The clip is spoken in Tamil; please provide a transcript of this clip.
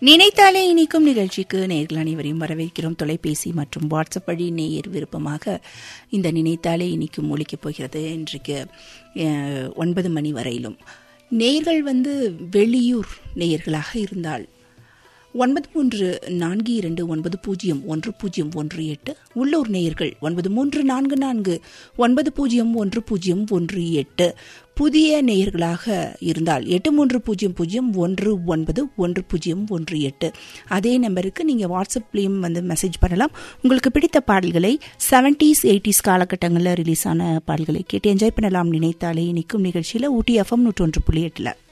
நினைத்தாலே இனிக்கும் நிகழ்ச்சிக்கு நேர்கள் அனைவரையும் வரவேற்கிறோம் தொலைபேசி மற்றும் வாட்ஸ்அப் வழி நேயர் விருப்பமாக இந்த நினைத்தாலே இனிக்கும் ஒழிக்கப் போகிறது இன்றைக்கு அஹ், ஒன்பது மணி வரையிலும் நேயர்கள் வந்து வெளியூர் நேயர்களாக இருந்தால் ஒன்பது மூன்று நான்கு இரண்டு ஒன்பது பூஜ்ஜியம் ஒன்று பூஜ்ஜியம் ஒன்று எட்டு உள்ளூர் நேயர்கள் ஒன்பது மூன்று நான்கு நான்கு ஒன்பது பூஜ்ஜியம் ஒன்று பூஜ்ஜியம் ஒன்று எட்டு புதிய நேயர்களாக இருந்தால் எட்டு மூன்று பூஜ்ஜியம் பூஜ்ஜியம் ஒன்று ஒன்பது ஒன்று பூஜ்ஜியம் ஒன்று எட்டு அதே நம்பருக்கு நீங்கள் வாட்ஸ்அப்லேயும் வந்து மெசேஜ் பண்ணலாம் உங்களுக்கு பிடித்த பாடல்களை செவன்டீஸ் எயிட்டிஸ் காலகட்டங்களில் ரிலீஸ் ஆன பாடல்களை கேட்டு என்ஜாய் பண்ணலாம் நினைத்தாலே நிற்கும் நிகழ்ச்சியில் ஊட்டி எஃப்எம் நூற்றொன்று புள்ளி எட்டில்